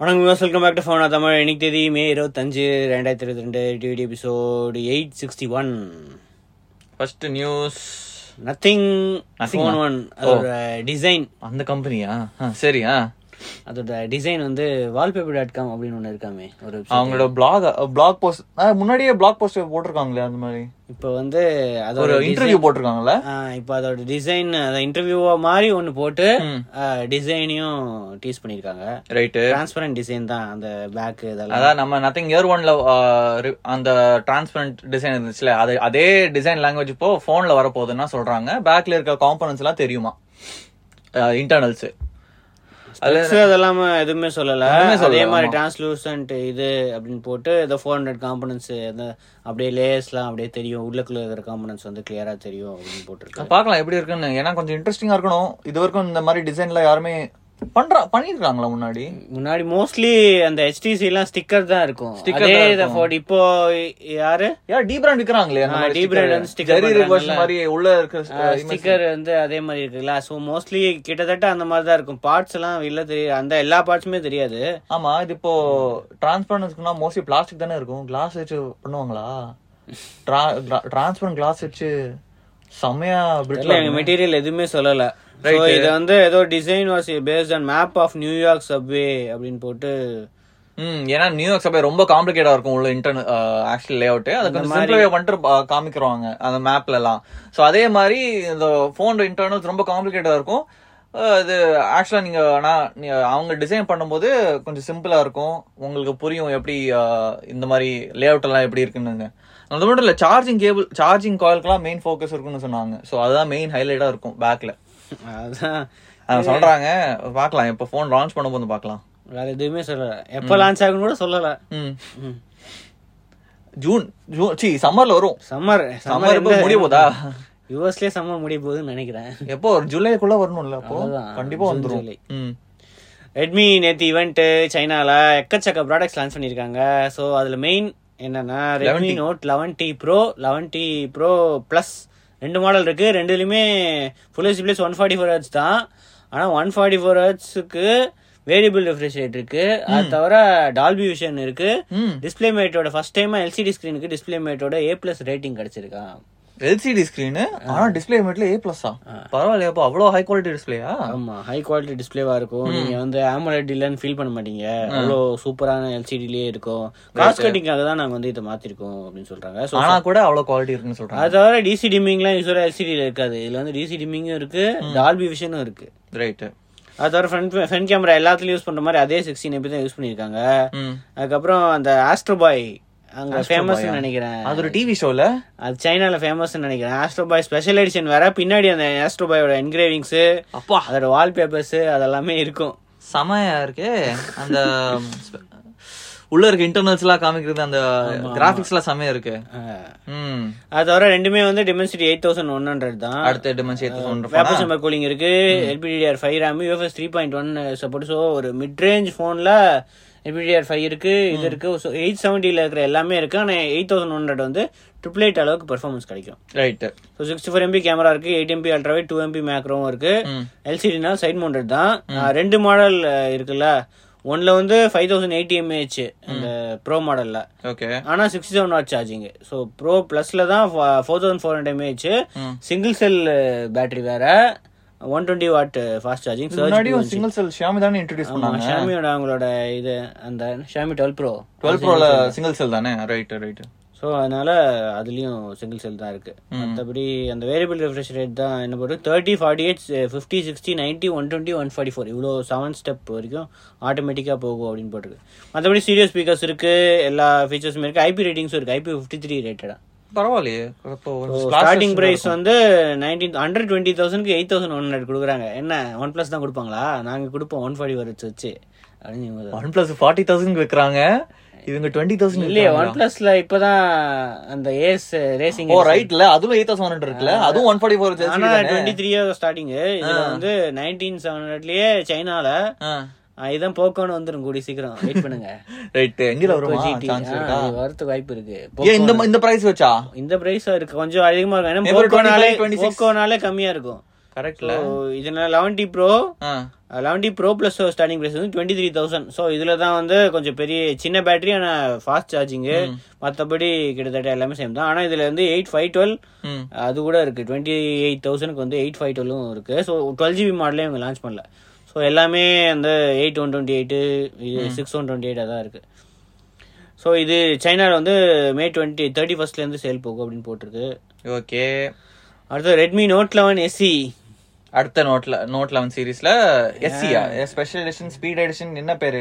வணக்கம் welcome back to ஃபோனா தமிழ் இன்னைக்கு தேதி மே இருபத்தஞ்சு ரெண்டாயிரத்தி இருபத்தி ரெண்டு TVD episode eight sixty one first news Nothing Nothing phone ஆ? ஒன் அதோட டிசைன் அந்த கம்பெனியா சரி ஆ அதோட டிசைன் வந்து வால்பேப்பர் டாட் காம் அப்படின்னு ஒன்று இருக்காமே ஒரு website. அவங்களோட பிளாக் பிளாக் போஸ்ட் முன்னாடியே பிளாக் போஸ்ட் போட்டிருக்காங்களே அந்த மாதிரி இப்போ வந்து அதோட ஒரு இன்டர்வியூ போட்டிருக்காங்கல்ல இப்போ அதோட டிசைன் அதை இன்டர்வியூவா மாதிரி ஒன்று போட்டு ம். டிசைனையும் டீஸ் பண்ணியிருக்காங்க ரைட்டு டிரான்ஸ்பரண்ட் டிசைன் தான் அந்த பேக் இதெல்லாம் அதான் நம்ம நத்திங் இயர் ஒன்ல அந்த டிரான்ஸ்பரண்ட் டிசைன் இருந்துச்சுல அது அதே டிசைன் லாங்குவேஜ் இப்போ போன்ல வரப்போகுதுன்னா சொல்றாங்க பேக்ல இருக்க காம்பனன்ட்ஸ் எல்லாம் தெரியுமா இன்டர்னல்ஸ் Specs அதெல்லாம் எதுவுமே சொல்லல எதுவுமே சொல்லல, அதே மாதிரி ஆமா. டிரான்ஸ்லூசன்ட் இது அப்படின்னு போட்டு ஏதோ ஃபோர் ஹண்ட்ரட் காம்பனன்ஸ் அப்படியே லேயர்ஸ்லாம் அப்படியே தெரியும் உள்ளுக்குள்ள இருக்கிற காம்பனன்ஸ் வந்து கிளியரா தெரியும் அப்படின்னு போட்டிருக்கு பார்க்கலாம் எப்படி இருக்குன்னு ஏன்னா கொஞ்சம் இன்ட்ரெஸ்டிங்கா இருக்கணும் இது வரைக்கும் இந்த மாதிரி டிசைன்ல யாருமே பண்றா பண்ணிருக்காங்களா முன்னாடி முன்னாடி மோஸ்ட்லி அந்த HTC எல்லாம் ஸ்டிக்கர் தான் இருக்கும் Sticker அதே தான் இதை இருக்கும். for- இப்போ யாரு யார் டி பிராண்ட் விக்கிறாங்களே அந்த ஆ, மாதிரி D brand வந்து sticker ஜெரி பண்றாங்கல்ல. ரிவர்ஸ் மாதிரி உள்ள இருக்க image ஸ்டிக்கர் வந்து அதே மாதிரி இருக்குல்ல ஸோ மோஸ்ட்லி கிட்டத்தட்ட அந்த மாதிரி தான் இருக்கும் பார்ட்ஸ் எல்லாம் இல்ல தெரியாது அந்த எல்லா பார்ட்ஸுமே தெரியாது ஆமா இது இப்போ டிரான்ஸ்பரன்ஸ்க்குனா மோஸ்ட்லி பிளாஸ்டிக் தானே இருக்கும் கிளாஸ் வச்சு பண்ணுவாங்களா டிரான்ஸ்பரண்ட் கிளாஸ் வச்சு செமையா இல்ல பிரிட்ல எங்க மெட்டீரியல் எதுவுமே சொல்லல Right. So, இது வந்து ஏதோ design was based on map of New York subway அப்படின்னு போட்டு ம் ஏன்னா நியூயார்க் சபை ரொம்ப காம்ப்ளிகேட்டா இருக்கும் உள்ள இன்டர்னல் ஆக்சுவல் லே அவுட் அதை கொஞ்சம் சிம்பிளிஃபை பண்ணிட்டு பா- காமிக்கிறவாங்க அந்த மேப்ல எல்லாம் சோ அதே மாதிரி இந்த போன் இன்டர்னல்ஸ் ரொம்ப காம்ப்ளிகேட்டா இருக்கும் அஹ் இது ஆக்சுவலா நீங்க ஆனா நீ- அவங்க டிசைன் பண்ணும்போது கொஞ்சம் சிம்பிளா இருக்கும் உங்களுக்கு புரியும் எப்படி அஹ், இந்த மாதிரி லே அவுட் எல்லாம் எப்படி இருக்குன்னு அது மட்டும் இல்ல சார்ஜிங் கேபிள் சார்ஜிங் காயிலுக்குலாம் மெயின் ஃபோக்கஸ் இருக்குன்னு சொன்னாங்க சோ அதுதான் மெயின் ஹைலைட்டா இருக்கும் பேக்ல அதான் அவங்க சொல்றாங்க பார்க்கலாம் இப்போ ஃபோன் லான்ச் பண்ணும்போது பார்க்கலாம் வேற எதுவுமே சொல்லல எப்ப லான்ச் ஆகுன்னு கூட சொல்லல ம் ஜூன் ஜூன் சி சம்மர்ல வரும் சம்மர் சம்மர் இப்போ முடிய போதா யூஎஸ்லயே சம்மர் முடிய போகுதுன்னு நினைக்கிறேன் எப்போ ஒரு ஜூலைக்குள்ள வரணும்ல அப்போ அவ்வளவுதான். கண்டிப்பா ஜூன், வந்துரும் ஜூலை. ம் ரெட்மி நேத்து ஈவெண்ட் சைனால எக்கச்சக்க ப்ராடக்ட்ஸ் லான்ச் பண்ணிருக்காங்க ஸோ அதுல மெயின் என்னன்னா Redmi Note eleven T pro eleven T pro plus ரெண்டு மாடல் இருக்கு ரெண்டுலையுமே full H plus one forty four hertz தான் ஆனா ஒன் ஃபார்ட்டி ஃபோர் ஹர்ட்ஸுக்கு வேரியபிள் ரெஃப்ரெஷ் ரேட் இருக்கு அது தவிர டால்பி விஷன் இருக்கு ம் டிஸ்பிளே மேட்டோட ஃபர்ஸ்ட் டைமா எல்சிடி ஸ்கிரீனுக்கு டிஸ்பிளே மேட்டோட ஏ பிளஸ் ரேட்டிங் கிடைச்சிருக்கா எல்சிடி ஸ்கிரீன் ஆனா டிஸ்ப்ளே மேட்ல ஏ பிளஸ்ஸா பரவாயில்லையா அப்போ அவ்வளோ ஹை குவாலிட்டி டிஸ்பிளேயா ஆமா ஹை குவாலிட்டி டிஸ்பிளேவா இருக்கும் நீங்க வந்து ஆமோலெட் இல்லன்னு ஃபீல் பண்ண மாட்டீங்க அவ்வளோ சூப்பரான எல்சிடிலேயே இருக்கும் காஸ்ட் கட்டிங்காக தான் நாங்க வந்து இதை மாத்திருக்கோம் அப்படின்னு சொல்றாங்க So, ஆனா கூட அவ்வளோ குவாலிட்டி இருக்குன்னு சொல்றாங்க அது தவிர டிசி டிமிங்லாம் யூஸ்வலா எல்சிடில இருக்காது இதுல வந்து டிசி டிமிங்கும் இருக்கு டால்பி விஷனும் இருக்கு ரைட் அது தவிர ஃப்ரண்ட் ஃப்ரண்ட் கேமரா எல்லாத்துலயும் யூஸ் பண்ற மாதிரி அதே சிக்ஸ்டீன் எம்பி தான் யூஸ் பண்ணிருக்காங்க ம் அதுக்கப்புறம் அந்த ஆஸ்ட்ரோ பாய் அங்க ஃபேமஸ் நினைக்கிறேன் அது ஒரு டிவி ஷோல அது சைனால ஃபேமஸ் நினைக்கிறேன் ஆஸ்ட்ரோ பாய் ஸ்பெஷல் எடிஷன் வேற பின்னாடி அந்த ஆஸ்ட்ரோ பாயோட என்கிரேவிங்ஸ் அப்பா அதோட வால்பேப்பர்ஸ் அதெல்லாமே இருக்கும் செமையா இருக்கு அந்த உள்ள இருக்க இன்டர்னல்ஸ் எல்லாம் காமிக்கிறது அந்த கிராபிக்ஸ் எல்லாம் செமையா இருக்கு அஹ் ம் அது தவிர ரெண்டுமே வந்து Dimensity eight thousand one hundred தான் அடுத்த டிமென்ஷன் எடுத்து சொல்றேன் வேப்பர் சம்பர் கூலிங் இருக்கு LPDDR five RAM UFS three point one support so ஒரு மிட் ரேஞ்ச் ஃபோன்ல எல்பிடிஆர் ஃபைவ் இருக்கு இது இருக்கு ஸோ எயிட் செவன்ட்டில இருக்கிற எல்லாமே இருக்கு ஆனால் எயிட் தௌசண்ட் ஒன் ஹண்ட்ரட் வந்து ட்ரிபிள் எயிட் அளவுக்கு பெர்ஃபார்மன்ஸ் கிடைக்கும் right so sixty four MP camera இருக்கு எயிட் எம்பி அல்ட்ராவே டூ எம்பி மேக்ரோவும் இருக்கு ம் எல்சிடினா சைட் மவுண்டட் தான் ஆஹ் ரெண்டு மாடல் இருக்குல்ல ஒன்ல வந்து ஃபைவ் தௌசண்ட் எயிட்டி எம்ஏஹெச் அந்த ப்ரோ மாடல்ல ஓகே ஆனா sixty seven watt charging so pro பிளஸ்ல தான் four thousand four hundred mAh ம். சிங்கிள் செல் பேட்டரி வேற one twenty watt fast charging முன்னாடியும் சிங்கிள் செல் ஷியாமி தானே இன்ட்ரோடியூஸ் பண்ணாங்க ஷாமியோட அவங்களோட இது அந்த ஷாமி டுவெல் ப்ரோ டுவெல் ப்ரோல சிங்கிள் செல் தானே ரைட் ரைட் ஸோ அதனால அதுலயும் சிங்கிள் செல் தான் இருக்கு மற்றபடி அந்த வேரியபிள் ரெஃப்ரெஷ் ரேட் தான் என்ன போட்டு thirty forty eight fifty sixty ninety one twenty one forty four இவ்வளோ செவன் ஸ்டெப் வரைக்கும் ஆட்டோமேட்டிக்காக போகும் அப்படின்னு போட்டிருக்கு மற்றபடி சீரியஸ் ஸ்பீக்கர்ஸ் இருக்கு எல்லா ஃபீச்சர்ஸுமே இருக்கு ஐபி ரேட்டிங்ஸும் இருக்கு ஐபி ஃபிஃப்டி த்ரீ ரேட்டடா பரவாயில்லையே அப்போ ஸ்டார்டிங் பிரைஸ் வந்து நைன்டீன் ஹண்ட்ரட் டுவெண்ட்டி தௌசண்ட்க்கு எயிட் தௌசண்ட் ஒன் ஹண்ட்ரட் கொடுக்குறாங்க என்ன ஒன் ப்ளஸ் தான் கொடுப்பாங்களா நாங்கள் கொடுப்போம் ஒன் ஃபார்ட்டி வச்சு வச்சு அப்படின்னு இவங்க ஒன் பிளஸ் ஃபார்ட்டி தௌசண்ட் வைக்கிறாங்க இவங்க டுவெண்ட்டி தௌசண்ட் இல்லையே ஒன் பிளஸ்ல இப்பதான் அந்த ஏஸ் ரேசிங் ஓ ரைட்ல அதுவும் எயிட் தௌசண்ட் ஹண்ட்ரட் இருக்குல்ல அதுவும் ஒன் ஃபார்ட்டி ஃபோர் ஆனா டுவெண்ட்டி த்ரீ ஸ்டார்டிங் இதுல வந்து நைன்டீன் செவன் ஹண்ட்ரட்லயே சைனால ஆ, இதான் போக்கோன்னு வந்துரும் கூடி சீக்கிரம் வெயிட் பண்ணுங்க ரைட் எங்கல வருமா GT. சான்ஸ் ஆ, இருக்கா இது வரதுக்கு வாய்ப்பு இருக்கு ஏன் இந்த இந்த பிரைஸ் வச்சா இந்த பிரைஸ் இருக்கு கொஞ்சம் அதிகமா இருக்கும் ஏன்னா April போக்கோனாலே 25, 26. போக்கோனாலே கம்மியா இருக்கும் கரெக்ட்ல இதனால லெவன் டி ப்ரோ ஆ eleven T pro plus starting price வந்து டுவெண்ட்டி த்ரீ தௌசண்ட் ஸோ இதில் தான் வந்து கொஞ்சம் பெரிய சின்ன பேட்டரி ஆனால் ஃபாஸ்ட் சார்ஜிங்கு மற்றபடி கிட்டத்தட்ட எல்லாமே சேம் தான் ஆனால் இதில் வந்து எயிட் ஃபைவ் டுவெல் ம் அது கூட இருக்குது டுவெண்ட்டி எயிட் தௌசண்ட்க்கு வந்து எயிட் ஃபைவ் டுவெல்லும் இருக்குது ஸோ டுவெல் ஜிபி மாடலே இவங்க லான்ச் பண்ணல ஸோ எல்லாமே அந்த எயிட் ஒன் டுவெண்ட்டி எயிட்டு இது சிக்ஸ் ஒன் டுவெண்ட்டி எயிட் தான் இருக்குது ஸோ இது சைனாவில் வந்து மே டுவெண்ட்டி தேர்ட்டி ஃபஸ்ட்லேருந்து சேல் போகும் அப்படின்னு போட்டிருக்கு ஓகே அடுத்து ரெட்மி நோட் லெவன் எஸ்சி அடுத்த நோட்ல நோட் லெவன் சீரீஸ்ல எஸ்சியா ஸ்பெஷல் எடிஷன் ஸ்பீட் எடிஷன் என்ன பேரு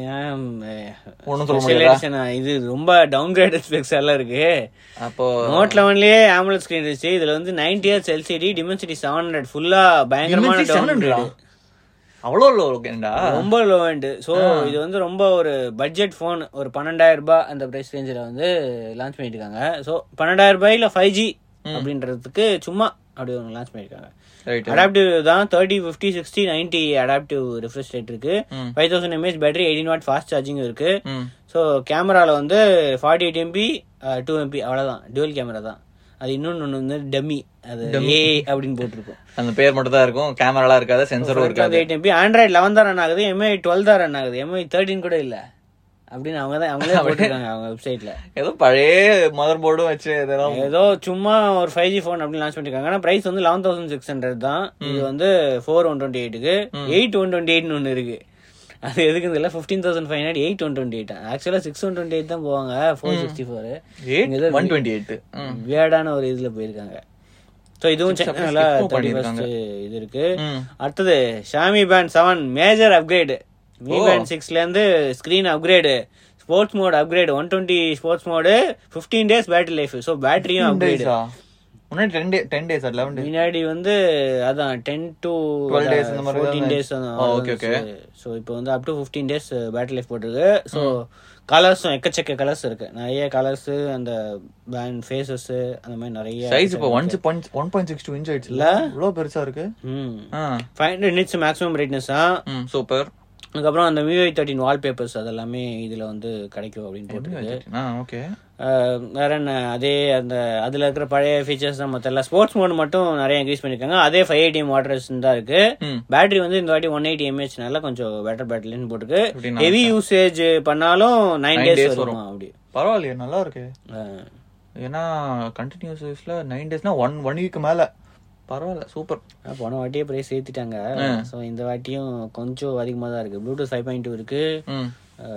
ஒண்ணும் சொல்ல முடியாதா? இது ரொம்ப டவுன் கிரேடட் ஸ்பெக்ஸ் எல்லாம் இருக்கு அப்போ நோட் லெவன்லயே ஆம்புலன்ஸ் ஸ்கிரீன் இருந்துச்சு இதுல வந்து ninety years LCD Dimensity seven hundred ஃபுல்லா பயங்கரமான Dimensity down 700 grade. அவ்வளோ லோகேண்டா ரொம்ப லோ end ஸோ இது வந்து ரொம்ப ஒரு பட்ஜெட் ஃபோன் ஒரு பன்னெண்டாயிரம் ரூபாய் அந்த பிரைஸ் ரேஞ்சில் வந்து லான்ச் பண்ணிட்டு இருக்காங்க ஸோ பன்னெண்டாயிரம் ரூபாயில ஃபைவ் ஜி அப்படின்றதுக்கு சும்மா அப்படி ஒன்று லான்ச் பண்ணியிருக்காங்க ரைட் அடாப்டிவ் தான் thirty fifty sixty ninety adaptive refresh rate இருக்கு ம். Five thousand mAh battery eighteen watt fast charging இருக்கு ம் ஸோ கேமராவில் வந்து forty eight MP two MP அவ்வளோதான் டுவெல் கேமரா தான் அது இன்னொன்று ஒன்று வந்து டம்மி அது ஏ அப்படின்னு போட்டிருக்கும் அந்த பேர் மட்டும் தான் இருக்கும் கேமராலாம் இருக்காது சென்சரும் இருக்காது எயிட் எம்பி ஆண்ட்ராய்ட் லெவன் தான் ரன் ஆகுது எம்ஐ டுவெல் தான் ரன் ஆகுது எம்ஐ தேர்ட்டின் கூட இல்லை அப்படின்னு அவங்க தான் அவங்களே போட்டிருக்காங்க அவங்க வெப்சைட்ல ஏதோ பழைய மதர் போர்டும் வச்சு இதெல்லாம் ஏதோ சும்மா ஒரு ஃபைவ் ஜி ஃபோன் அப்படின்னு லான்ச் பண்ணிருக்காங்க ஆனால் பிரைஸ் வந்து லெவன் தௌசண்ட் சிக்ஸ் ஹண்ட்ரட் தான் இது வந்து ஃபோர் ஒன் டுவெண்ட்டி எயிட்டுக்கு எயிட் ஒன் டுவெண்ட்டி எயிட்னு ஒன்று இருக்கு அது எதுக்கு தெரியல fifteen thousand five hundred eight one twenty eight ஆக்சுவலாக சிக்ஸ் ஒன் டுவெண்ட்டி எயிட் தான் போவாங்க four sixty four eight one twenty eight வியர்டான ஒரு இதுல போயிருக்காங்க ஸோ இதுவும் சைனால skip தேர்ட்டி பண்ணியிருக்காங்க. ஃபர்ஸ்ட் இது இருக்கு ம். அடுத்தது Xiaomi band seven major upgrade Mi band சிக்ஸ்ல இருந்து screen upgrade sports mode upgrade one twenty sports mode fifteen days battery life so பேட்டரியும் அப்கிரேடு முன்னாடி ten day ten days eleven days முன்னாடி வந்து அதான் டென் டு 12 days இந்த மாதிரி fourteen தானே? Days Oh, okay, okay. So இப்போ வந்து up to fifteen days battery life போட்டிருக்கு ஸோ கலர்ஸும் எக்கச்சக்க கலர்ஸ் இருக்கு நிறைய கலர்ஸ் அந்த பேண்ட் ஃபேஸஸ் அந்த மாதிரி நிறைய சைஸ் இப்போ one point one point six two inch ஆயிடுச்சு இல்ல? இவ்வளோ பெருசா இருக்கு ம் ஆ five hundred nits maximum brightness தான் ம் சூப்பர் அதுக்கப்புறம் அந்த மியூஐ தேர்ட்டின் வால்பேப்பர்ஸ் அதெல்லாமே இதுல வந்து கிடைக்கும் அப்படின்னு போட்டிருக்கு ஆ ஓகே அஹ் வேற என்ன அதே அந்த அதுல இருக்கிற பழைய ஃபீச்சர்ஸ் தான் மற்ற எல்லாம் ஸ்போர்ட்ஸ் மோட் மட்டும் நிறைய இன்க்ரீஸ் பண்ணிருக்காங்க அதே ஃபைவ் எயிட்டி வாட்டர்ஸ் தான் இருக்கு ம் பேட்டரி வந்து இந்த வாட்டி ஒன் எயிட்டி எம்ஏஹெச்னால கொஞ்சம் பெட்டர் பேட்டரின்னு போட்டுருக்கு எப்படின்னா? ஹெவி யூசேஜ் பண்ணாலும் நைன் Nine டேஸ் days வரும் அப்படி பரவாயில்லையே நல்லா இருக்கு அஹ் ஏன்னா கண்டினியூஸ் யூஸ்ல நைன் டேஸ்னா ஒன் ஒன் வீக் மேல பரவாயில்ல சூப்பர் அஹ் போன வாட்டியே பிரைஸ் ஏத்திட்டாங்க ஸோ இந்த வாட்டியும் கொஞ்சம் அதிகமாக தான் இருக்கு ப்ளூடூத் ஃபைவ் பாயிண்ட் டூ இருக்கு ம்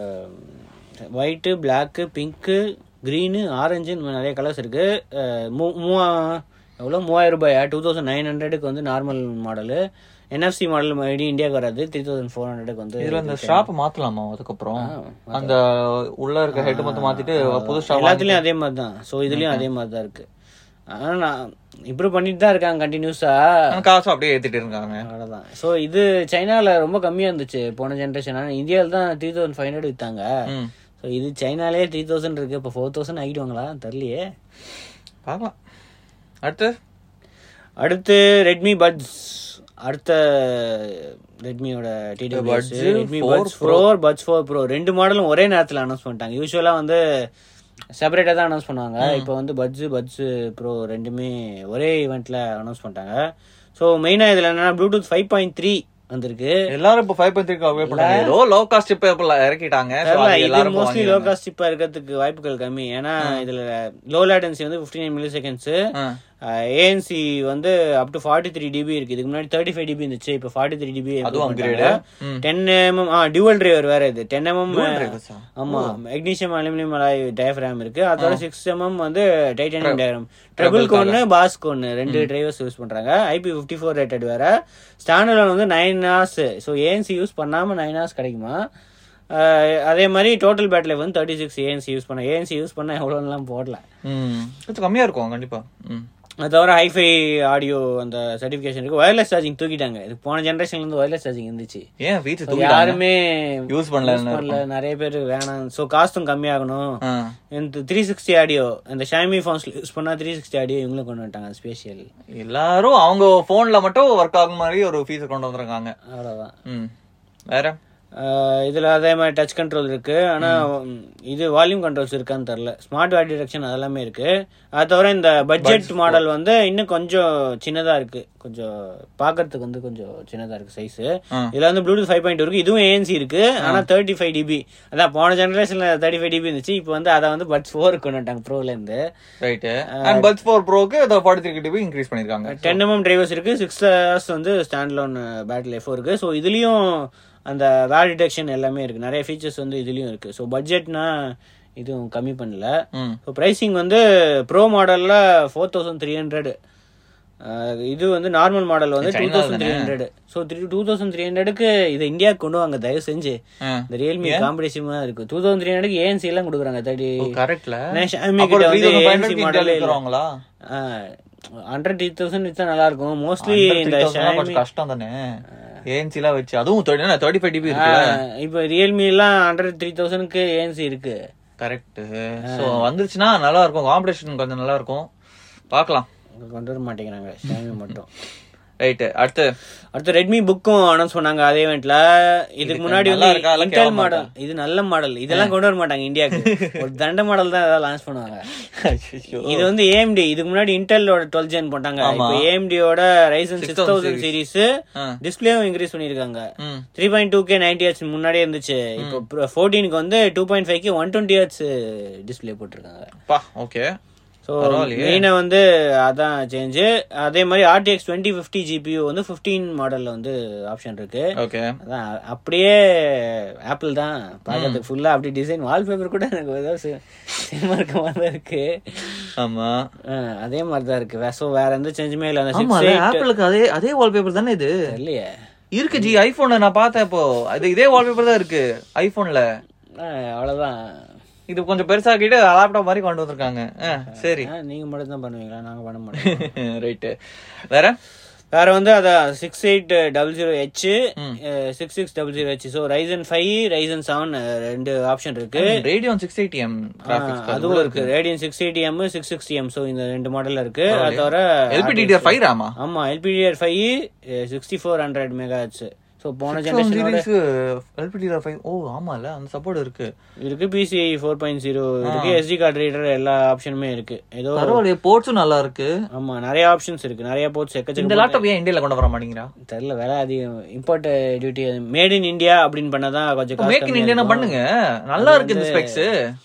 white black pink green orange இந்த மாதிரி நிறைய கலர்ஸ் இருக்கு அஹ் மூ- மூவா எவ்வளோ மூவாயிரம் ரூபாயா டூ தௌசண்ட் நைன் ஹண்ட்ரடுக்கு வந்து நார்மல் மாடலு என்எஃப்சி மாடல் மறுபடியும் இந்தியாவுக்கு வராது த்ரீ தௌசண்ட் ஃபோர் ஹண்ட்ரடுக்கு வந்து இதுல இந்த ஸ்ட்ராப் மாத்தலாமா அதுக்கப்புறம் அந்த உள்ள இருக்க ஹெட் மட்டும் மாத்திட்டு புது ஸ்ட்ராப் எல்லாத்துலயும் அதே மாதிரி தான் ஸோ இதுலயும் அதே மாதிரி தான் இருக்கு ஆனா நான் இம்ப்ரூவ் பண்ணிட்டு தான் இருக்காங்க கண்டினியூஸா காசும் அப்படியே ஏத்திட்டு இருக்காங்க அவ்வளோதான் ஸோ இது சைனால ரொம்ப கம்மியா இருந்துச்சு போன ஜென்ரேஷன் ஆனால் இந்தியாவில் தான் த்ரீ தௌசண்ட் ஃபைவ் ஹண்ட்ரட் வித்தாங்க ம் ஸோ இது சைனாலே த்ரீ தௌசண்ட் இருக்கு இப்போ ஃபோர் தௌசண்ட் ஆகிடுவாங்களா தெரியலையே பார்க்கலாம் அடுத்து அடுத்து ரெட்மி பட்ஸ் அடுத்த ரெட்மியோட TWS Buds Redmi 4 buds four buds four pro ரெண்டு மாடலும் ஒரே நேரத்தில் அனௌன்ஸ் பண்ணிட்டாங்க யூஸ்வலாக வந்து செப்பரேட்டாக தான் அனௌன்ஸ் பண்ணுவாங்க இப்போ வந்து பட்ஸ் பட்ஸ் ப்ரோ ரெண்டுமே ஒரே ஈவெண்ட்ல அனௌன்ஸ் பண்ணிட்டாங்க ஸோ மெயினாக இதில் என்னன்னா ப்ளூடூத் ஃபைவ் பாயிண்ட் த்ரீ வந்திருக்கு எல்லாரும் இப்போ ஃபைவ் பாயிண்ட் த்ரீ அப்டேட் பண்ணாங்க ஏதோ லோ காஸ்ட் இப்போ இறக்கிட்டாங்க So, தெரியல, அது இது எல்லாரும் மோஸ்ட்லி லோ வாங்கிடுவாங்க. காஸ்ட் இப்போ இருக்கிறதுக்கு வாய்ப்புகள் கம்மி ஏன்னா இதுல லோ லேட்டன்சி வந்து ஃபிஃப்டி நைன் மில்லி செகண்ட்ஸ் ஆ. ஏஎன்சி வந்து up to forty three dB இருக்கு இதுக்கு முன்னாடி தேர்ட்டி ஃபைவ் டிபி இருந்துச்சு இப்போ ஃபார்ட்டி த்ரீ டிபி அதுவும் upgrade. ம். டென் எம்எம் ஆ டியூவல் டிரைவர் வேற இது டென் எம்எம் drivers ஆ? ஆமா மெக்னீசியம் அலுமினியம் அலாய் டயஃப்ராம் இருக்கு அதோட சிக்ஸ் எம்எம் வந்து டைட்டானியம் டயஃப்ராம் ட்ரிபிள்க்கு ஒன்று பாஸ்க்கு ஒன்று ரெண்டு டிரைவர்ஸ் யூஸ் பண்றாங்க ஐபி ஃபிஃப்டி ஃபோர் ரேட்டட் வேற ஸ்டாண்டர்ட் வந்து nine hours so ANC use பண்ணாம நைன் ஹவர்ஸ் கிடைக்குமா அஹ் அதே மாதிரி டோட்டல் பேட்டரி வந்து தேர்ட்டி சிக்ஸ் ஏஎன்சி யூஸ் பண்ண ஏஎன்சி யூஸ் பண்ண எவ்வளோலாம் போடல ம் கொஞ்சம் கம்மியா இருக்கும் கண்டிப்பா ம் அது தவிர ஹைஃபை ஆடியோ அந்த சர்டிஃபிகேஷன் இருக்கு ஒயர்லெஸ் சார்ஜிங் தூக்கிட்டாங்க இது போன ஜென்ரேஷன்ல இருந்து ஒயர்லெஸ் சார்ஜிங் இருந்துச்சு ஏன் வீட்டு So, தூக்கிட்டாங்க யாருமே யூஸ் பண்ணல யூஸ் பண்ணல நிறைய பேர் வேணாம் ஸோ காஸ்டும் கம்மியாகணும் ஆ. இந்த த்ரீ சிக்ஸ்டி ஆடியோ இந்த ஷாமி ஃபோன்ஸ்ல யூஸ் பண்ணா த்ரீ சிக்ஸ்டி ஆடியோ இவங்களும் கொண்டு வந்துட்டாங்க ஸ்பெஷல் எல்லாரும் அவங்க போன்ல மட்டும் ஒர்க் ஆகும் மாதிரி ஒரு ஃபீஸ் கொண்டு வந்திருக்காங்க அவ்வளோதான் ம் வேற ஆஹ் இதுல அதே மாதிரி டச் கண்ட்ரோல் இருக்கு ஆனா ம், இது வால்யூம் கண்ட்ரோல்ஸ் இருக்கான்னு தெரியல ஸ்மார்ட் வாட் டிடெக்ஷன் அதெல்லாமே இருக்கு அது தவிர இந்த பட்ஜெட் மாடல் வந்து இன்னும் கொஞ்சம் சின்னதா இருக்கு கொஞ்சம் பாக்குறதுக்கு வந்து கொஞ்சம் சின்னதா இருக்கு சைஸ் ஆ. இதுல வந்து ப்ளூடூத் ஃபைவ் பாயிண்ட் இருக்கு இதுவும் ஏஎன்சி இருக்கு ஆனா தேர்ட்டி ஃபைவ் டிபி அதான் போன ஜெனரேஷன்ல தேர்ட்டி ஃபைவ் டிபி இருந்துச்சு இப்போ வந்து அதை வந்து பட்ஸ் ஃபோர் கொண்டு வந்துட்டாங்க ப்ரோல இருந்து ரைட்டு அண்ட் பட்ஸ் ஃபோர் ப்ரோக்கு அதை ஃபார்ட்டி த்ரீ டிபி இன்க்ரீஸ் பண்ணிருக்காங்க டென் எம்எம் டிரைவர்ஸ் இருக்கு சிக்ஸ் ஹவர்ஸ் வந்து ஸ்டாண்ட் லோன் பேட்டரி லைஃபும் இருக்கு ஸோ இதுலயும் அந்த வேல் டிடெக்ஷன் எல்லாமே இருக்கு நிறைய ஃபீச்சர்ஸ் வந்து இதுலயும் இருக்கு ஸோ பட்ஜெட்னா இதுவும் கம்மி பண்ணல ம் ஸோ ப்ரைசிங் வந்து ப்ரோ மாடல்ல ஃபோர் தௌசண்ட் த்ரீ ஹண்ட்ரட் இது வந்து நார்மல் மாடல் வந்து டூ China தௌசண்ட் த்ரீ தானே? Hundred so three two thousand three ஹண்ட்ரடுக்கு இதை இந்தியாவுக்கு கொண்டு வாங்க தயவு செஞ்சு ஆ. இந்த ரியல்மி காம்படிஷன் இருக்கு two thousand three hundred ANC எல்லாம் கொடுக்குறாங்க தேர்ட்டி கரெக்ட்ல ஷாமி அப்போ கிட்ட த்ரீ வந்து thousand ANC five model hundred இல்ல. இருக்கிறவங்களா ஹண்ட்ரட் த்ரீ தௌசண்ட் வச்சா நல்லா இருக்கும் மோஸ்ட்லி இந்த கொஞ்சம் ஷாமி கஷ்டம் தானே ஏஎன்சி எல்லாம் வச்சு அதுவும் தேர்ட்டி ஃபைவ் டிபி இருக்கு இப்போ ரியல்மி எல்லாம் ஹண்ட்ரட் த்ரீ தௌசண்ட்க்கு ஏஎன்சி இருக்கு கரெக்ட் சோ வந்துருச்சுன்னா நல்லா இருக்கும் காம்படிஷன் கொஞ்சம் நல்லா இருக்கும் பார்க்கலாம் கொண்டு வர மாட்டேங்கிறாங்க ஷாமி மட்டும் ரைட்டு அடுத்து அடுத்து ரெட்மி புக்கும் அனௌன்ஸ் பண்ணாங்க அதே இவெண்ட்ல இதுக்கு முன்னாடி நல்லா வந்து இருக்கா? அதெல்லாம் இன்டெல் கேட்க மாடல் இது நல்ல மாடல் இதெல்லாம் கொண்டு வர மாட்டாங்க இந்தியாவுக்கு ஒரு தண்ட மாடல் தான் ஏதாவது லான்ச் பண்ணுவாங்க இது வந்து ஏஎம்டி இதுக்கு முன்னாடி இன்டெலோட டுவெல் ஜென் போட்டாங்க இப்போ ஏஎம்டியோட ரைசன் சிக்ஸ் தௌசண்ட் சீரிஸ் ஆ. டிஸ்பிளேவும் இன்க்ரீஸ் பண்ணிருக்காங்க ம் three point two K ninety H முன்னாடியே இருந்துச்சு இப்போ ஃபோர்டீனுக்கு வந்து two point five K one twenty H display போட்டிருக்காங்க பா ஓகே ஸோ பரவாயில்லையே. மெயினாக வந்து அதான் சேஞ்சு அதே மாதிரி ஆர்டிஎக்ஸ் டுவெண்ட்டி ஃபிஃப்டி ஜிபியூ வந்து ஃபிஃப்டீன் மாடலில் வந்து ஆப்ஷன் இருக்கு ஓகே அதான் அப்படியே ஆப்பிள் தான் பார்க்கறதுக்கு ஃபுல்லாக அப்படி டிசைன் வால்பேப்பர் கூட எனக்கு ஏதோ சேமாக இருக்க மாதிரி தான் இருக்கு ஆமா ஆ, அதே மாதிரி தான் இருக்கு ஸோ வேற எந்த சேஞ்சுமே இல்லை அந்த ஆமா சிக்ஸ் எயிட் ஆப்பிளுக்கு அதே அதே வால்பேப்பர் தானே இது இல்லையே இருக்கு ஜி ஐபோன்ல நான் பார்த்தேன் இப்போ அது இதே வால்பேப்பர் தான் இருக்கு ஐபோன்ல ஆ, அவ்வளவுதான் இது கொஞ்சம் பெருசாக்கிட்டு லேப்டாப் மாதிரி கொண்டு வந்திருக்காங்க ஆ, சரி ஆ, நீங்க மட்டும் தான் பண்ணுவீங்களா நாங்க பண்ண மாட்டோம் ரைட்டு வேற வேற வந்து அதான் six eight double zero H six six double zero H so Ryzen five Ryzen seven ரெண்டு ஆப்ஷன் இருக்கு Radeon six eighty M graphics அதுவும் இருக்கு Radeon six eighty M six sixty M so இந்த ரெண்டு மாடல்ல இருக்கு அது தவிர எல்பிடிடிஆர் ஃபைவ் ராமா ஆமா LPDR five sixty four hundred mega so போன ஜென்ரேஷனோட எல்பிடிஆர் ஃபைவ் ஓ ஆமால அந்த சப்போர்ட் இருக்கு இருக்கு பிசிஐ ஃபோர் பாயிண்ட் ஜீரோ இருக்கு எஸ்டி கார்டு ரீடர் எல்லா ஆப்ஷனுமே இருக்கு ஏதோ பரவாயில்லையே போர்ட்ஸும் நல்லா இருக்கு ஆமா நிறைய ஆப்ஷன்ஸ் இருக்கு நிறைய போர்ட்ஸ் இந்த எக்கச்சக்க லேப்டாப் ஏன் இந்தியால கொண்டு வர மாட்டேங்கிறா தெரியல விலை அதிகம் import duty made in India அப்படின்னு பண்ணதான் கொஞ்சம் காசு மேக் இன் கம்மியா இந்தியா இருக்கும். பண்ணுங்க நல்லா இருக்கு இந்த ஸ்பெக்ஸ்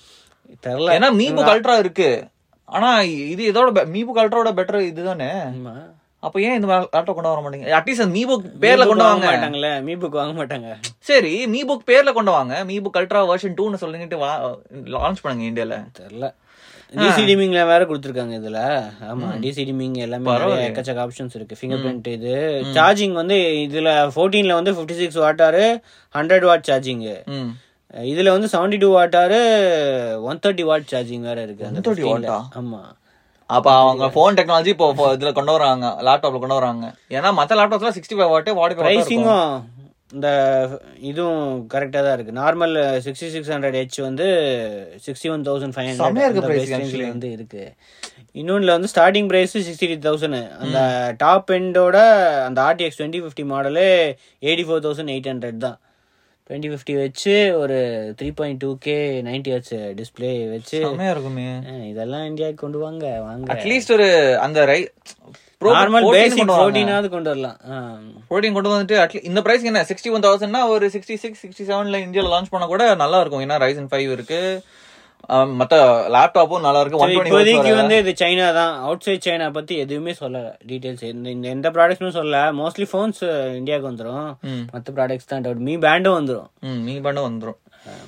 தெரியல ஏன்னா மீபுக் அல்ட்ரா இருக்கு ஆனா இது இதோட மீபுக் அல்ட்ராவோட பெட்டர் இதுதானே ஆமா. அப்ப ஏன் இந்த லேப்டாப் கொண்டு வர மாட்டீங்க அட்லீஸ்ட் அந்த மீபுக் பேர்ல மீ கொண்டு புக் வாங்க வாங்க மாட்டாங்கல்ல மீ புக் வாங்க மாட்டாங்க சரி மீபுக் பேர்ல கொண்டு வாங்க மீபுக் அல்ட்ரா வெர்ஷன் டூன்னு சொல்லிட்டு லான்ச் பண்ணுங்க இந்தியால தெரியல டிசி டிமிங்ல வேற கொடுத்துருக்காங்க இதுல ஆமா டிசி டிமிங் எல்லாமே நிறைய எக்கச்சக்க ஆப்ஷன்ஸ் இருக்கு ஃபிங்கர் பிரிண்ட் இது சார்ஜிங் வந்து இதுல 14ல வந்து 56 சிக்ஸ் வாட்டாரு ஹண்ட்ரட் வாட் சார்ஜிங் ம் இதுல வந்து 72 டூ வாட்டாரு ஒன் தேர்ட்டி வாட் சார்ஜிங் வேற இருக்கு அந்த 130 15 ல. watt-ஆ? ஆமா அப்ப அவங்க போன் டெக்னாலஜி இப்போ இப்போ இதுல கொண்டு வராங்க லேப்டாப்ல கொண்டு வராங்க ஏன்னா மத்த லேப்டாப்ல sixty five watt forty five பிரைசிங்கும் இந்த இதுவும் கரெக்டா தான் இருக்கு normal sixty six hundred H வந்து சிக்ஸ்டி ஒன் தௌசண்ட் ஃபைவ் செம்மையா இருக்கு ஹண்ட்ரட் pricing actually. வந்து இருக்கு இன்னொன்னுல வந்து starting price sixty three thousand அந்த டாப் எண்டோட அந்த RTX twenty fifty model eighty four thousand eight hundred தான் டுவெண்ட்டி ஃபிஃப்டி வச்சு ஒரு three point two K ninety H display வச்சு செம்மையா இருக்குமே அஹ், இதெல்லாம் இந்தியாவுக்கு கொண்டு வாங்க வாங்க அட்லீஸ்ட் ஒரு அந்த ரை நார்மல் பேசிக் ஃபோர்டீனாவது கொண்டு வரலாம் ஆஹ். ப்ரோட்டீன் கொண்டு வந்துட்டு அட்லீஸ்ட் இந்த பிரைஸ் என்ன சிக்ஸ்டி ஒன் தௌசண்ட்னா ஒரு சிக்ஸ்டி சிக்ஸ் சிக்ஸ்டி செவன்ல இந்தியால லான்ச் பண்ண கூட நல்லா இருக்கும் ஏன்னா ரைசன் ஃபைவ் இருக்கு ஆம், மத்த லேப்டாப்பும் நல்லா இருக்கு ஒன் இப்போதைக்கு வந்து இது சைனா தான் அவுட் சைட் சைனா பத்தி எதுவுமே சொல்லல டீடைல்ஸ் இந்த இந்த எந்த ப்ராடக்ட்ஸும் சொல்லல மோஸ்ட்லி ஃபோன்ஸ் இந்தியாவுக்கு வந்துரும் ம். மத்த ப்ராடக்ட்ஸ் தான் டவுட் மீ பேண்டும் வந்துரும் ம் நீ பண்ண வந்துரும்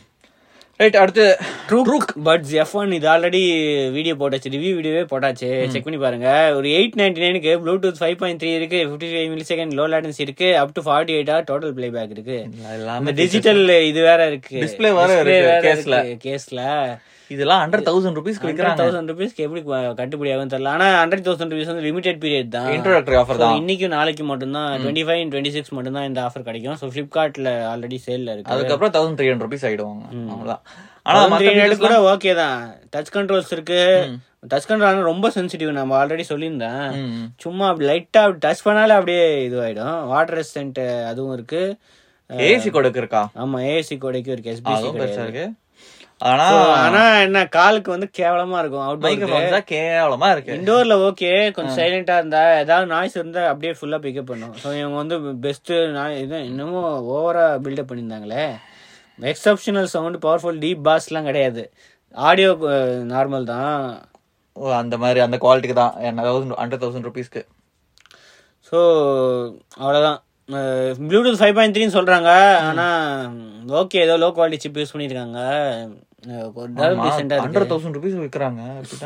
ரைட் அடுத்து ட்ரூக் பட்ஸ் எஃப் ஒன் இது ஆல்ரெடி வீடியோ போட்டாச்சு ரிவ்யூ வீடியோவே போட்டாச்சு செக் பண்ணி பாருங்க ஒரு எயிட் நைன்டி நைனுக்கு ப்ளூடூத் ஃபைவ் பாயிண்ட் த்ரீ இருக்கு fifty five milli second low latency இருக்கு up to forty eight hour total playback இருக்கு எல்லாமே அந்த டிஜிட்டல் இது வேற இருக்கு Display வேற இருக்கு, case-ல. கேஸ்ல இதெல்லாம் ஹண்ட்ரட் தௌசண்ட் ருபீஸ் ஹண்ட்ரட் விற்கிறாங்க தௌசண்ட் ருபீஸ்க்கு எப்படி க- கட்டுப்படி ஆகும் தெரியல ஆனா ஹண்ட்ரட் தௌசண்ட் ருபீஸ் வந்து லிமிடெட் பீரியட் தான் இன்ட்ரோடக்டரி ஆஃபர் So, தான் இன்னைக்கும் நாளைக்கு மட்டும்தான் டுவெண்ட்டி ஃபைவ் டுவெண்ட்டி சிக்ஸ் மட்டும் தான் இந்த ஆஃபர் கிடைக்கும் ஸோ ஃபிளிப்கார்ட்ல ஆல்ரெடி சேல்ல இருக்கு அதுக்கப்புறம் தௌசண்ட் த்ரீ ஹண்ட்ரட் ருபீஸ் ஆயிடுவாங்க அவ்வளவுதான் ஆனா ஆனா மத்த features கூட ஓகே தான் டச் கண்ட்ரோல்ஸ் இருக்கு டச் கண்ட்ரோல் ரொம்ப சென்சிட்டிவ் நம்ம ஆல்ரெடி சொல்லியிருந்தேன் ம், ம். சும்மா அப்படி லைட்டா அப்படி டச் பண்ணாலே அப்படியே இதுவாயிடும் வாட்டர் ரெசிஸ்டன்ட் அதுவும் இருக்கு ஏசி கொடுக்கு இருக்கா ஆமா ஏசி கோடைக்கு இருக்கு எஸ்பிசி அதுவும் பெருசா இருக்கு ஆனா ஆனா என்ன காலுக்கு வந்து கேவலமா இருக்கும் அவுட் மைக்ரோஃபோன்ஸ் தான் கேவலமா இருக்கு இண்டோர்ல ஓகே கொஞ்சம் சைலண்டா இருந்தா ஏதாவது நாய்ஸ் இருந்தா அப்படியே ஃபுல்லா பிக்கப் பண்ணும் ஸோ இவங்க வந்து பெஸ்ட் இது இன்னமும் ஓவரா பில்டப் பண்ணியிருந்தாங்களே எக்ஸப்ஷனல் சவுண்ட் பவர்ஃபுல் டீப் பாஸ்லாம் கிடையாது ஆடியோ நார்மல் தான் ஓ, அந்த மாதிரி அந்த குவாலிட்டிக்கு தான் தௌசண்ட் ஹண்ட்ரட் தௌசண்ட் ருபீஸ்க்கு ஸோ அவ்வளோதான் ப்ளூடூத் ஃபைவ் பாயிண்ட் த்ரீன்னு சொல்கிறாங்க ஆனால் ஓகே ஏதோ லோ குவாலிட்டி சிப் யூஸ் பண்ணியிருக்காங்க டீசெண்டாக ஹண்ட்ரட் இருக்கு தௌசண்ட் ருபீஸ் விற்கிறாங்க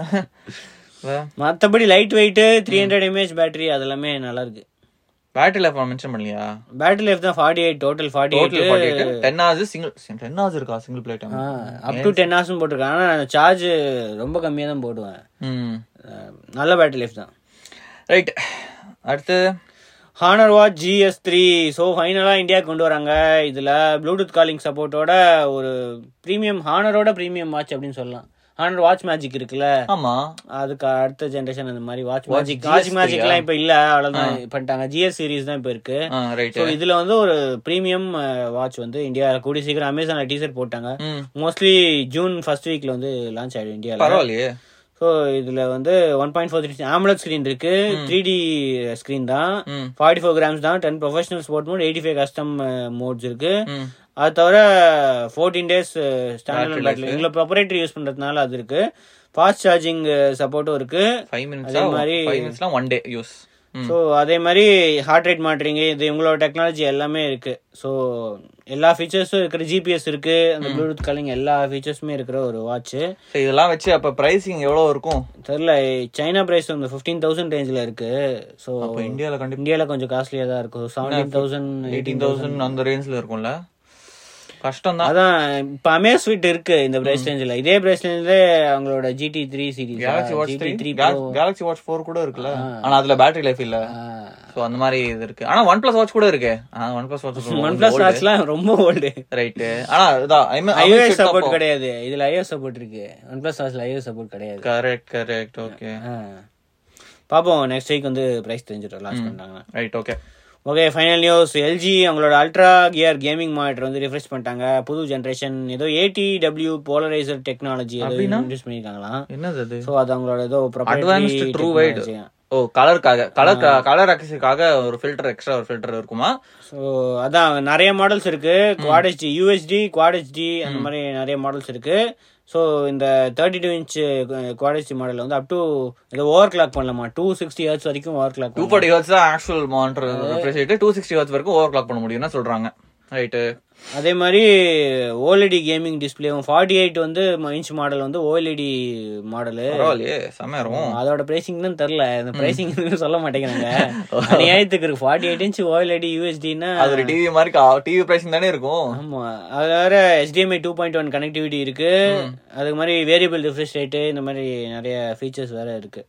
மற்றபடி light weight three hundred mAh battery அதெல்லாமே நல்லா இருக்கு பேட்டரி லைஃப் மென்ஷன் பண்ணலையா பேட்டரி லைஃப் தான் forty eight total forty total eight ten hours single ten hours இருக்கா single played up to ten hours போட்டிருக்கேன் ஆனால் சார்ஜ் ரொம்ப கம்மியாக தான் போடுவேன் ம் அஹ் நல்ல பேட்டரி லைஃப் தான் ரைட் அடுத்து Honor watch GS three so ஃபைனலாக இந்தியா கொண்டு வராங்க இதில் ப்ளூடூத் காலிங் சப்போர்ட்டோட ஒரு ப்ரீமியம் ஹானரோட ப்ரீமியம் வாட்ச் அப்படின்னு சொல்லலாம் ஹானர் வாட்ச் மேஜிக் இருக்குல்ல ஆமா அதுக்கு அடுத்த ஜென்ரேஷன் அந்த மாதிரி வாட்ச் மேஜிக் வாட்ச் மேஜிக்லாம் இப்போ இல்லை அவ்வளோதான் பண்ணிட்டாங்க ஜிஎஸ் சீரிஸ் தான் இப்போ இருக்கு ரைட் ஸோ இதில் வந்து ஒரு ப்ரீமியம் வாட்ச் வந்து இந்தியாவில் கூடிய சீக்கிரம் அமேசானில் டீசர்ட் போட்டாங்க ம் மோஸ்ட்லி ஜூன் ஃபர்ஸ்ட் வீக்ல வந்து லான்ச் ஆயிடும் இந்தியாவில் பரவாயில்லையே ஸோ இதுல வந்து one point four three AMOLED screen இருக்கு த்ரீ டி ஸ்க்ரீன் தான் ம் ஃபார்ட்டி ஃபோர் கிராம்ஸ் தான் ten professional sport mode eighty five custom modes இருக்கு ம் அது தவிர fourteen days standard Battery battery உங்களை ப்ரொப்பரேட்டரி யூஸ் பண்றதுனால அது இருக்கு ஃபாஸ்ட் சார்ஜிங் சப்போர்ட்டும் இருக்கு ஃபைவ் மினிட்ஸ் அதே மாதிரி- ஃபைவ் மினிட்ஸ்லாம் ஒன் டே யூஸ் ஸோ அதே மாதிரி ஹார்ட் ரேட் மாட்டரிங் இது இவங்களோட டெக்னாலஜி எல்லாமே இருக்கு ஸோ எல்லா ஃபீச்சர்ஸும் இருக்கிற ஜிபிஎஸ் இருக்கு அந்த ப்ளூடூத் காலிங் எல்லா ஃபீச்சர்ஸுமே இருக்கிற ஒரு வாட்ச் இதெல்லாம் வச்சு அப்ப பிரைசிங் எவ்வளவு இருக்கும் தெரியல சைனா பிரைஸ் வந்து ஃபிஃப்டீன் தௌசண்ட் ரேஞ்சில் இருக்கு ஸோ அப்ப இந்தியால கண்டிப்பா இந்தியாவில் கொஞ்சம் காஸ்ட்லியாக தான் இருக்கும் செவன்டீன் தௌசண்ட் எயிட்டீன் தௌசண்ட் அந்த ரேஞ்ச்ல இருக்கும்ல கஷ்டம் தான் அதான் இப்போ அமேஸ் ஃபிட் இருக்கு இந்த பிரைஸ் ரேஞ்சில் இதே பிரைஸ் ரேஞ்சில் அவங்களோட GT three series Galaxy watch GT three three Galaxy watch four கூட இருக்குல்ல ஆனா அதுல பேட்டரி லைஃப் இல்ல சோ அந்த மாதிரி இது இருக்கு ஆனா ஒன் பிளஸ் வாட்ச் கூட இருக்கு one plus watch one plus வாட்ச்லாம் ரொம்ப ஓல்டு ரைட் ஆனா இதான் ஐஓஎஸ் சப்போர்ட் கிடையாது இதுல ஐஓஎஸ் சப்போர்ட் இருக்கு ஒன் பிளஸ் வாட்ச்ல ஐஓஎஸ் சப்போர்ட் கிடையாது கரெக்ட் கரெக்ட் ஓகே ஆ. பாப்போம் நெக்ஸ்ட் வீக் வந்து பிரைஸ் தெரிஞ்சிடும் லான்ச் பண்ணிட்டாங்கன்னா right okay okay final news LG அவங்களோட அல்ட்ரா கியர் கேமிங் மானிட்டர் வந்து ரிஃப்ரெஷ் பண்ணிட்டாங்க புது ஜென்ரேஷன் ஏதோ ஏடி டபிள்யூ போலரைசர் டெக்னாலஜி ஏதோ இன்ட்ரடியூஸ் பண்ணிருக்காங்களாம் என்னது அது ஸோ அது அவங்களோட ஏதோ Advanced true wide. ஓ கலருக்காக கலர் கலர் அக்சஸுக்காக ஒரு ஃபில்டர் எக்ஸ்ட்ரா ஒரு ஃபில்டர் இருக்குமா ஸோ அதான் நிறைய மாடல்ஸ் இருக்கு quad HD USD quad HD அந்த மாதிரி நிறைய மாடல்ஸ் இருக்கு ஸோ இந்த thirty two inch quad HD model வந்து அப் டு இதை ஓவர் கிளாக் பண்ணலாமா டூ சிக்ஸ்டி ஹர்ட்ஸ் வரைக்கும் overclock two forty hertz தான் actual monitor refresh two sixty hertz வரைக்கும் ஓவர் கிளாக் பண்ண முடியும்னு சொல்றாங்க ரைட்டு அதே மாதிரி ஓஎல்இடி கேமிங் டிஸ்பிளேவும் ஃபார்ட்டி எயிட் வந்து இன்ச் மாடல் வந்து ஓஎல்இடி மாடலு பரவாயில்லையே செம்மையா இருக்கும் அதோட பிரைசிங் தான் தெரில இந்த பிரைசிங் சொல்ல மாட்டேங்கிறாங்க அநியாயத்துக்கு இருக்கு ஃபார்ட்டி எயிட் இன்ச் ஓஎல்இடி யூஎஸ்டினா அது ஒரு டிவி மாதிரி டிவி பிரைசிங் தானே இருக்கும் ஆமா அது வேற HDMI two point one connectivity இருக்கு அதுக்கு மாதிரி வேரியபிள் ரிஃப்ரெஷ் ரேட்டு இந்த மாதிரி நிறைய ஃபீச்சர்ஸ் வேற இருக்கு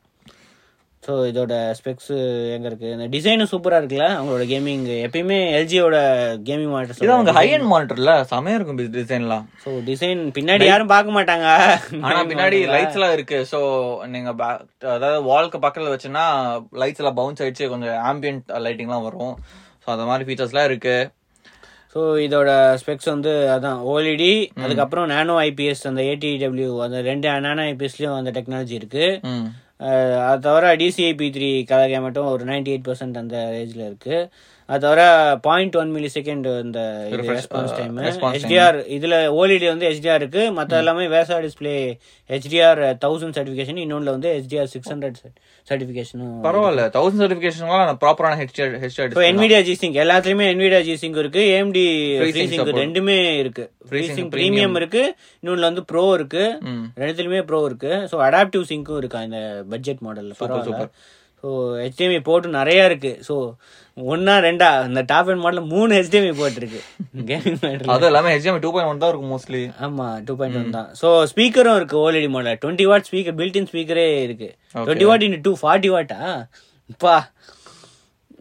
ஸோ இதோட ஸ்பெக்ஸ் எங்க இருக்கு இந்த டிசைனும் சூப்பரா இருக்குல்ல அவங்களோட கேமிங் எப்பயுமே எல்ஜியோட கேமிங் இது மானிட்டர் அவங்க ஹை அண்ட் மானிட்டர்ல செமையா இருக்கும் டிசைன்லாம் ஸோ டிசைன் பின்னாடி யாரும் பார்க்க மாட்டாங்க ஆனா பின்னாடி லைட்ஸ் எல்லாம் இருக்கு சோ நீங்க ba- அதாவது வால்க்கு பக்கத்துல வச்சுன்னா லைட்ஸ் எல்லாம் பவுன்ஸ் ஆயிடுச்சு கொஞ்சம் ஆம்பியன்ட் லைட்டிங்லாம் வரும் சோ அந்த மாதிரி ஃபீச்சர்ஸ்லாம் இருக்கு ஸோ இதோட ஸ்பெக்ஸ் வந்து அதான் ஓஎல்இடி அதுக்கப்புறம் நானோ ஐபிஎஸ் அந்த ஏடிடபிள்யூ அந்த ரெண்டு நானோ ஐபிஎஸ்லயும் அந்த டெக்னாலஜி இருக்கு ம் அஹ் அது தவிர டிசிஐபி த்ரீ கலர் மட்டும் ஒரு நைன்டி எயிட் பர்சன்ட் அந்த ரேஞ்சில் இருக்கு அது தவிர பாயிண்ட் ஒன் மில்லி செகண்ட் இந்த ரெஸ்பான்ஸ் டைம் ஹெச்டிஆர் இதுல ஓலிடி வந்து ஹெச்டிஆர் இருக்கு மற்ற எல்லாமே VESA display HDR thousand certification இன்னொன்று வந்து ஹெச்டிஆர் சிக்ஸ் ஹண்ட்ரட் சர்டிஃபிகேஷனும் பரவாயில்ல தௌசண்ட் சர்டிபிகேஷன்லாம் ப்ராப்பரான ஹெச்டிஆர் இப்போ ஹெச்டிஆர் என்விடியா ஜி சிங்க் எல்லாத்துலயுமே என்விடியா ஜி சிங்க் இருக்கு ஏஎம்டி ஃப்ரீ சிங்க் ரெண்டுமே இருக்கு ஃப்ரீ சிங்க் ப்ரீமியம் இருக்கு இன்னொன்னு வந்து ப்ரோ இருக்கு ம் ரெண்டுத்துலயுமே ப்ரோ இருக்கு ஸோ அடாப்டிவ் சிங்க்கும் இருக்கா இந்த பட்ஜெட் மாடல்ல பரவாயில்ல ஸோ ஹெச்டிஎம்ஐ போட்டு நிறைய இருக்கு ஸோ ஒன்னா ரெண்டா இந்த டாப் அண்ட் மாடல் மூணு ஹெச்டிஎம்ஐ போட்டு இருக்கு கேமிங் மாடல் அது எல்லாமே ஹெச்டிஎம் டூ பாயிண்ட் ஒன் தான் இருக்கும் மோஸ்ட்லி ஆமா டூ பாயிண்ட் ஒன் தான் ஸோ ஸ்பீக்கரும் இருக்கு already model twenty watt speaker built in ஸ்பீக்கரே இருக்கு twenty watt in two forty வாட்டா பா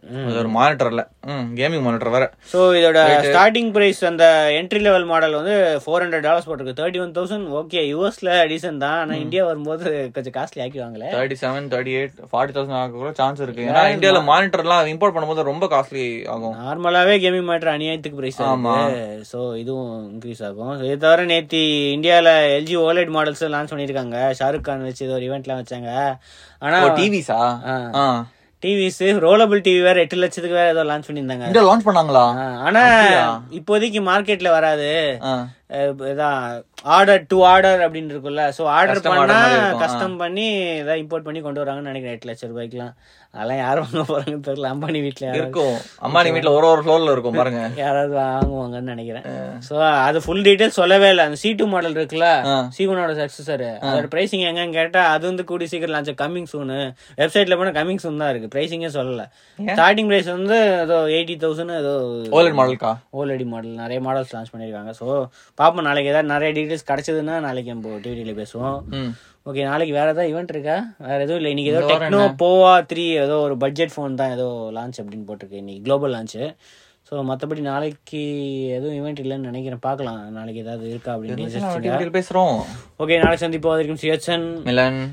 அது ஒரு மானிட்டர்ல ம் கேமிங் மானிட்டர் வேற ஸோ இதோட ஸ்டார்டிங் பிரைஸ் அந்த என்ட்ரி லெவல் மாடல் வந்து ஃபோர் ஹண்ட்ரட் டாலர்ஸ் போட்டிருக்கு தேர்ட்டி ஒன் தௌசண்ட் ஓகே யூஎஸ்ல டீசென்ட் தான் ஆனால் இந்தியா வரும்போது கொஞ்சம் காஸ்ட்லி ஆக்கிவாங்களே thirty seven thirty eight forty thousand ஆக கூட சான்ஸ் இருக்கு ஏன்னா இந்தியால மானிட்டர்லாம் இம்போர்ட் பண்ணும்போது ரொம்ப காஸ்ட்லி ஆகும் நார்மலாவே கேமிங் மேட்டர் அநியாயத்துக்கு பிரைஸ் ஆகுது ஸோ இதுவும் இன்க்ரீஸ் ஆகும் So, இது தவிர நேத்தி இந்தியால எல்ஜி ஓலைட் மாடல்ஸ் லான்ச் பண்ணியிருக்காங்க ஷாருக் கான் வச்சு இது ஒரு இவெண்ட்லாம் வச்சாங்க ஆனா டிவிஸா ஆ. டிவிஸ் ரோலபிள் டிவி வேற எட்டு லட்சத்துக்கு வேற ஏதோ லான்ச் பண்ணியிருந்தாங்க இந்தியா லான்ச் பண்ணாங்களா ஆ, ஆனா இப்போதைக்கு மார்க்கெட்ல வராது ஆ. அஹ் இதான் ஆர்டர் டு ஆர்டர் அப்படின்னு இருக்குல்ல சோ ஆர்டர் Custom order பண்ணா மாதிரி இருக்கும், கஸ்டம் பண்ணி ஏதாவது இம்போர்ட் பண்ணி கொண்டு வராங்கன்னு நினைக்கிறேன் எட்டு லட்சம் ரூபாய்க்குலாம் அதெல்லாம் யார் வாங்க போறாங்கன்னு தெரியல அம்பானி வீட்ல யாராவது இருக்கும் அம்மானி வீட்ல ஒரு ஒரு ஃப்ளோர்ல இருக்கும் பாருங்க யாராவது வாங்குவாங்கன்னு நினைக்கிறேன் சோ அது ஃபுல் டீடைல் சொல்லவே இல்லை அந்த சி டூ மாடல் இருக்குல்ல ஆ. சீவனோட சக்சஸர் அதோட பிரைசிங் எங்கன்னு கேட்டா அது வந்து கூடி சீக்கிரம் லான்ச் கம்மிங் சூனு வெப்சைட்ல போனா கம்மிங் சூன் தான் இருக்கு பிரைசிங்கே சொல்லல ஸ்டார்டிங் பிரைஸ் வந்து ஏதோ எயிட்டி தௌசண்ட் ஏதோ ஓலட் மாடலுக்கா ஓலடி மாடல் நிறைய மாடல்ஸ் லான்ச் பண்ணியிருக்காங்க ஸோ பார்ப்போம் நாளைக்கு ஏதாவது நிறைய டீடைல்ஸ் கிடைச்சதுன்னா நாளைக்கு நம்ம டிவிடியில் பேசுவோம் ம் ஓகே நாளைக்கு வேற ஏதாவது ஈவெண்ட் இருக்கா வேற எதுவும் இல்லை இன்னைக்கு ஏதோ டெக்னோ போவா த்ரீ ஏதோ ஒரு பட்ஜெட் ஃபோன் தான் ஏதோ லான்ச் அப்படின்னு போட்டிருக்கு இன்னைக்கு குளோபல் லான்ச்சு ஸோ மற்றபடி நாளைக்கு எதுவும் ஈவெண்ட் இல்லைன்னு நினைக்கிறேன் பார்க்கலாம் நாளைக்கு ஏதாவது இருக்கா அப்படின்னு டிவியில் பேசுறோம் ஓகே நாளைக்கு சந்திப்போம் வரைக்கும் சிஹெச்என் மிலன்